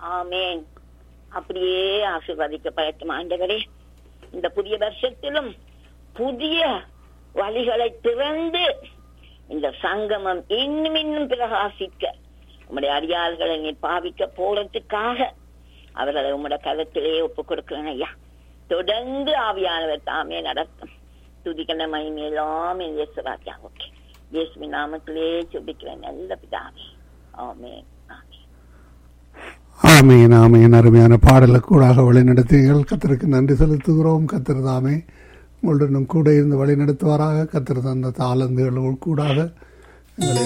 ஆமேன் அப்படியே ஆசீர்வதிக்கப்படட்டும் ஆண்டவரே இந்த புதிய வருஷத்திலும் புதிய வழிகளை திறந்து இந்த சங்கமம் இன்னும் இன்னும் பிரகாசிக்க உம்முடைய அடியாள்களை நீ பாவிக்க போறதுக்காக அவர்களை உம்முடைய கருத்திலே ஒப்புக் கொடுக்கிறேன் ஐயா தொடர்ந்து ஆவியானவர் தாமே நடக்கும் துதிக்கிற மகிமையெல்லாம் இயேசுராஜா ஓகே இயேசுவின் நாமத்திலே சுபிக்கிறேன் நல்ல பிதாவே ஆமென் ஆமென் ஆமீன் ஆமீன் அருமையான பாடலுக்கூடாக வழிநடத்திகள் கத்தருக்கு நன்றி செலுத்துகிறோம் கத்தர் தாமே உங்களுடனும் கூட இருந்து வழி நடத்துவாராக கத்தர் தந்த தாளந்துகள் கூடாக எங்களை